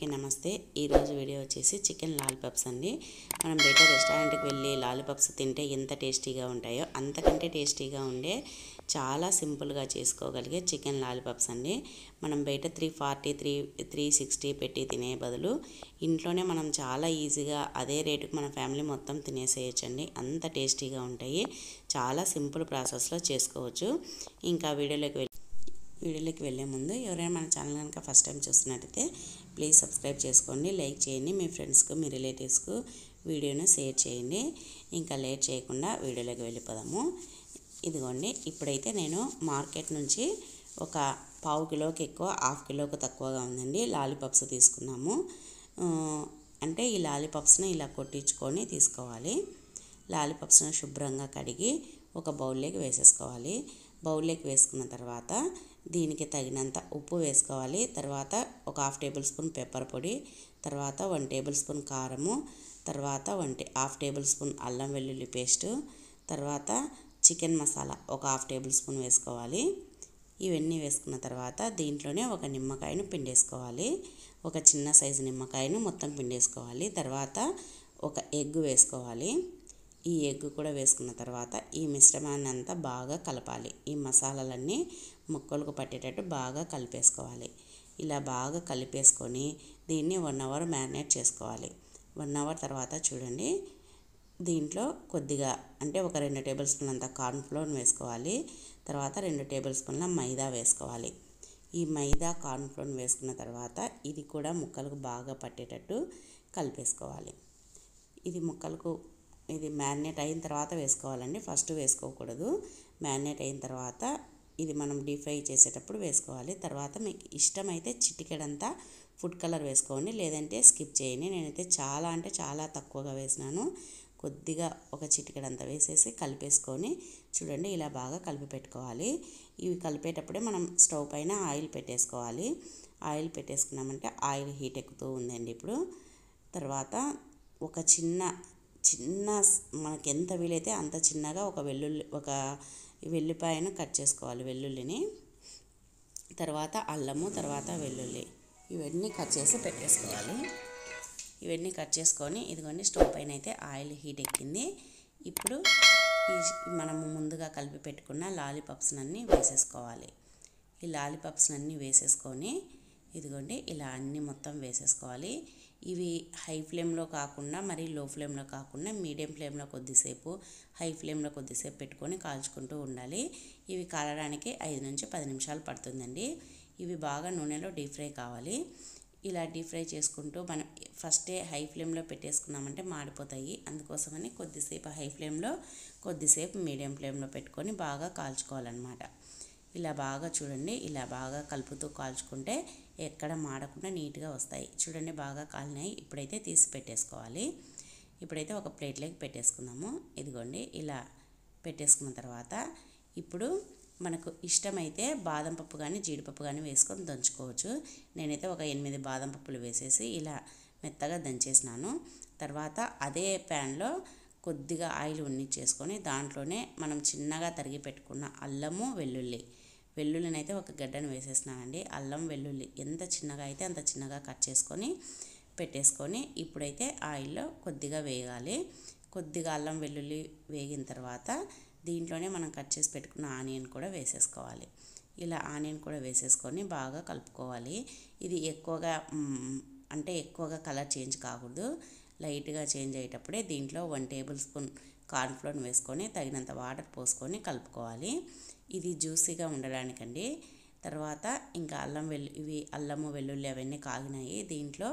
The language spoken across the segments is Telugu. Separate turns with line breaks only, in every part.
అందరికీ నమస్తే ఈరోజు వీడియో వచ్చేసి చికెన్ లాలీపాప్స్ అండి మనం బయట రెస్టారెంట్కి వెళ్ళి లాలీపాప్స్ తింటే ఎంత టేస్టీగా ఉంటాయో అంతకంటే టేస్టీగా ఉండే చాలా సింపుల్గా చేసుకోగలిగే చికెన్ లాలీపాప్స్ అండి మనం బయట three forty three three sixty పెట్టి తినే బదులు ఇంట్లోనే మనం చాలా ఈజీగా అదే రేటుకి మన ఫ్యామిలీ మొత్తం తినేసేయచ్చండి అంత టేస్టీగా ఉంటాయి చాలా సింపుల్ ప్రాసెస్లో చేసుకోవచ్చు ఇంకా వీడియోలోకి వెళ్ళి వీడియోలోకి వెళ్ళే ముందు ఎవరైనా మన ఛానల్ కనుక ఫస్ట్ టైం చూస్తున్నట్టయితే ప్లీజ్ సబ్స్క్రైబ్ చేసుకోండి లైక్ చేయండి మీ ఫ్రెండ్స్కు మీ రిలేటివ్స్కు వీడియోను షేర్ చేయండి ఇంకా లేట్ చేయకుండా వీడియోలోకి వెళ్ళిపోదాము ఇదిగోండి ఇప్పుడైతే నేను మార్కెట్ నుంచి ఒక పావు కిలోకి ఎక్కువ హాఫ్ కిలోకి తక్కువగా ఉందండి లాలీపాప్స్ తీసుకున్నాము ఆ, అంటే ఈ లాలీపాప్స్ని ఇలా కొట్టించుకొని తీసుకోవాలి లాలీపాప్స్ని శుభ్రంగా కడిగి ఒక బౌల్లోకి వేసేసుకోవాలి బౌల్లోకి వేసుకున్న తర్వాత దీనికి తగినంత ఉప్పు వేసుకోవాలి తర్వాత ఒక హాఫ్ టేబుల్ స్పూన్ పెప్పర్ పొడి తర్వాత వన్ టేబుల్ స్పూన్ కారము తర్వాత వన్ టే హాఫ్ టేబుల్ స్పూన్ అల్లం వెల్లుల్లి పేస్టు తర్వాత చికెన్ మసాలా ఒక హాఫ్ టేబుల్ స్పూన్ వేసుకోవాలి ఇవన్నీ వేసుకున్న తర్వాత దీంట్లోనే ఒక నిమ్మకాయను పిండేసుకోవాలి ఒక చిన్న సైజు నిమ్మకాయను మొత్తం పిండేసుకోవాలి తర్వాత ఒక ఎగ్ వేసుకోవాలి ఈ ఎగ్ కూడా వేసుకున్న తర్వాత ఈ మిశ్రమాన్ని అంతా బాగా కలపాలి ఈ మసాలాలన్నీ ముక్కలకు పట్టేటట్టు బాగా కలిపేసుకోవాలి ఇలా బాగా కలిపేసుకొని దీన్ని వన్ అవర్ మ్యారినేట్ చేసుకోవాలి వన్ అవర్ తర్వాత చూడండి దీంట్లో కొద్దిగా అంటే ఒక రెండు టేబుల్ స్పూన్ల అంత కార్న్ఫ్లోర్ వేసుకోవాలి తర్వాత రెండు టేబుల్ స్పూన్ల మైదా వేసుకోవాలి ఈ మైదా కార్న్ఫ్లోర్ వేసుకున్న తర్వాత ఇది కూడా ముక్కలకు బాగా పట్టేటట్టు కలిపేసుకోవాలి ఇది ముక్కలకు ఇది మ్యారినేట్ అయిన తర్వాత వేసుకోవాలండి ఫస్ట్ వేసుకోకూడదు మ్యారినేట్ అయిన తర్వాత ఇది మనం డీప్ ఫ్రై చేసేటప్పుడు వేసుకోవాలి తర్వాత మీకు ఇష్టమైతే చిటికెడంతా ఫుడ్ కలర్ వేసుకోండి లేదంటే స్కిప్ చేయండి నేనైతే చాలా అంటే చాలా తక్కువగా వేసినాను కొద్దిగా ఒక చిటికెడంతా వేసేసి కలిపేసుకొని చూడండి ఇలా బాగా కలిపి పెట్టుకోవాలి ఇవి కలిపేటప్పుడే మనం స్టవ్ పైన ఆయిల్ పెట్టేసుకోవాలి ఆయిల్ పెట్టేసుకున్నామంటే ఆయిల్ హీట్ ఎక్కుతూ ఉందండి ఇప్పుడు తర్వాత ఒక చిన్న చిన్న స్- మనకి ఎంత వీలైతే అంత చిన్నగా ఒక వెల్లుల్లి ఒక వెల్లిపాయను కట్ చేసుకోవాలి వెల్లుల్లిని తర్వాత అల్లము తర్వాత వెల్లుల్లి ఇవన్నీ కట్ చేసి పెట్టేసుకోవాలి ఇవన్నీ కట్ చేసుకొని ఇదిగోండి స్టవ్ పైన అయితే ఆయిల్ హీట్ ఎక్కింది ఇప్పుడు ఈ మనము ముందుగా కలిపి పెట్టుకున్న లాలీపాప్స్ అన్నీ వేసేసుకోవాలి ఈ లాలీపాప్స్ అన్నీ వేసేసుకొని ఇదిగోండి ఇలా అన్నీ మొత్తం వేసేసుకోవాలి ఇవి హై ఫ్లేమ్లో కాకుండా మరి లో ఫ్లేమ్లో కాకుండా మీడియం ఫ్లేమ్లో కొద్దిసేపు హై ఫ్లేమ్లో కొద్దిసేపు పెట్టుకొని కాల్చుకుంటూ ఉండాలి ఇవి కాలడానికి ఐదు నుంచి పది నిమిషాలు పడుతుందండి ఇవి బాగా నూనెలో డీప్ ఫ్రై కావాలి ఇలా డీప్ ఫ్రై చేసుకుంటూ మనం ఫస్టే హై ఫ్లేమ్లో పెట్టేసుకున్నామంటే మాడిపోతాయి అందుకోసమని కొద్దిసేపు హై ఫ్లేమ్లో కొద్దిసేపు మీడియం ఫ్లేమ్లో పెట్టుకొని బాగా కాల్చుకోవాలన్నమాట ఇలా బాగా చూడండి ఇలా బాగా కలుపుతూ కాల్చుకుంటే ఎక్కడ మాడకుండా నీట్గా వస్తాయి చూడండి బాగా కాలినాయి ఇప్పుడైతే తీసి పెట్టేసుకోవాలి ఇప్పుడైతే ఒక ప్లేట్లోకి పెట్టేసుకుందాము ఇదిగోండి ఇలా పెట్టేసుకున్న తర్వాత ఇప్పుడు మనకు ఇష్టమైతే బాదం పప్పు కానీ జీడిపప్పు కానీ వేసుకొని దంచుకోవచ్చు నేనైతే ఒక ఎనిమిది బాదం పప్పులు వేసేసి ఇలా మెత్తగా దంచేసినాను తర్వాత అదే ప్యాన్లో కొద్దిగా ఆయిల్ ఉన్నిచ్చేసుకొని దాంట్లోనే మనం చిన్నగా తరిగి పెట్టుకున్న అల్లము వెల్లుల్లి వెల్లుల్లిని అయితే ఒక గడ్డను వేసేసినానండి అల్లం వెల్లుల్లి ఎంత చిన్నగా అయితే అంత చిన్నగా కట్ చేసుకొని పెట్టేసుకొని ఇప్పుడైతే ఆయిల్లో కొద్దిగా వేయాలి కొద్దిగా అల్లం వెల్లుల్లి వేగిన తర్వాత దీంట్లోనే మనం కట్ చేసి పెట్టుకున్న ఆనియన్ కూడా వేసేసుకోవాలి ఇలా ఆనియన్ కూడా వేసేసుకొని బాగా కలుపుకోవాలి ఇది ఎక్కువగా మ్, అంటే ఎక్కువగా కలర్ చేంజ్ కాకూడదు లైట్గా చేంజ్ అయ్యేటప్పుడే దీంట్లో వన్ టేబుల్ స్పూన్ కార్న్ఫ్లోర్ వేసుకొని తగినంత వాటర్ పోసుకొని కలుపుకోవాలి ఇది జ్యూసీగా ఉండడానికండి తర్వాత ఇంకా అల్లం వెల్లు ఇవి అల్లము వెల్లుల్లి అవన్నీ కాగినాయి దీంట్లో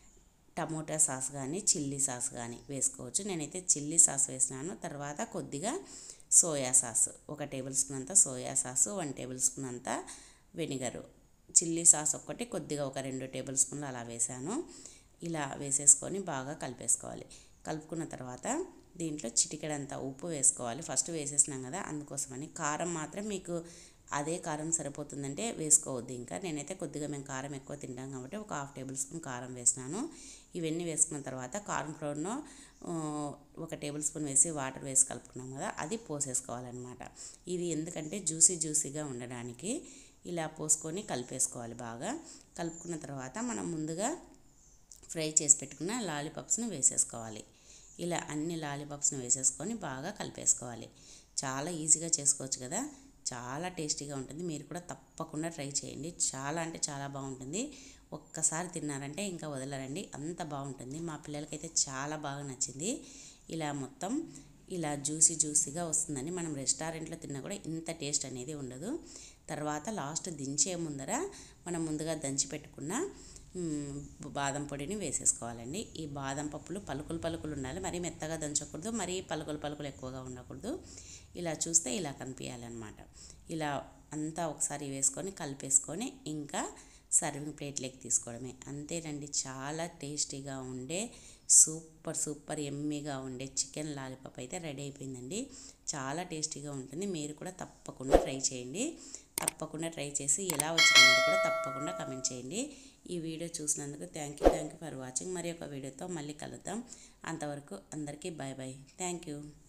టమోటా సాస్ కానీ చిల్లీ సాస్ కానీ వేసుకోవచ్చు నేనైతే చిల్లీ సాస్ వేసినాను తర్వాత కొద్దిగా సోయా సాస్ ఒక టేబుల్ స్పూన్ అంతా soya sauce one tablespoon అంతా వెనిగరు చిల్లీ సాస్ ఒక్కటి కొద్దిగా ఒక రెండు టేబుల్ స్పూన్లు అలా వేసాను ఇలా వేసేసుకొని బాగా కలిపేసుకోవాలి కలుపుకున్న తర్వాత దీంట్లో చిటికెడంత ఉప్పు వేసుకోవాలి ఫస్ట్ వేసేసినాం కదా అందుకోసమని కారం మాత్రం మీకు అదే కారం సరిపోతుందంటే వేసుకోవద్దు ఇంకా నేనైతే కొద్దిగా మేము కారం ఎక్కువ తింటాం కాబట్టి ఒక హాఫ్ టేబుల్ స్పూన్ కారం వేసినాను ఇవన్నీ వేసుకున్న తర్వాత కార్న్ ఫ్లోర్ను ఒక టేబుల్ స్పూన్ వేసి వాటర్ వేసి కలుపుకున్నాం కదా అది పోసేసుకోవాలన్నమాట ఇది ఎందుకంటే జ్యూసీ జ్యూసీగా ఉండడానికి ఇలా పోసుకొని కలిపేసుకోవాలి బాగా కలుపుకున్న తర్వాత మనం ముందుగా ఫ్రై చేసి పెట్టుకున్న లాలీపాప్స్ను వేసేసుకోవాలి ఇలా అన్ని లాలీపాప్స్ను వేసేసుకొని బాగా కలిపేసుకోవాలి చాలా ఈజీగా చేసుకోవచ్చు కదా చాలా టేస్టీగా ఉంటుంది మీరు కూడా తప్పకుండా ట్రై చేయండి చాలా అంటే చాలా బాగుంటుంది ఒక్కసారి తిన్నారంటే ఇంకా వదలరండి అంత బాగుంటుంది మా పిల్లలకైతే చాలా బాగా నచ్చింది ఇలా మొత్తం ఇలా జ్యూసీ జ్యూసీగా వస్తుందని మనం రెస్టారెంట్లో తిన్నా కూడా ఇంత టేస్ట్ అనేది ఉండదు తర్వాత లాస్ట్ దించే ముందర మనం ముందుగా దంచి పెట్టుకున్న మ్, బాదం పొడిని వేసేసుకోవాలండి ఈ బాదం పప్పులు పలుకులు పలుకులు ఉండాలి మరీ మెత్తగా దంచకూడదు మరీ పలుకులు పలుకులు ఎక్కువగా ఉండకూడదు ఇలా చూస్తే ఇలా కనిపించాలన్నమాట ఇలా అంతా ఒకసారి వేసుకొని కలిపేసుకొని ఇంకా సర్వింగ్ ప్లేట్లోకి తీసుకోవడమే అంతేనండి చాలా టేస్టీగా ఉండే సూపర్ సూపర్ ఎమ్మీగా ఉండే చికెన్ లాలీపాప్ అయితే రెడీ అయిపోయిందండి చాలా టేస్టీగా ఉంటుంది మీరు కూడా తప్పకుండా ట్రై చేయండి తప్పకుండా ట్రై చేసి ఎలా వచ్చిందని కూడా తప్పకుండా కమెంట్ చేయండి ఈ వీడియో చూసినందుకు thank you thank you for watching మరి ఒక వీడియోతో మళ్ళీ కలుద్దాం అంతవరకు అందరికీ బాయ్ బాయ్ థ్యాంక్ యూ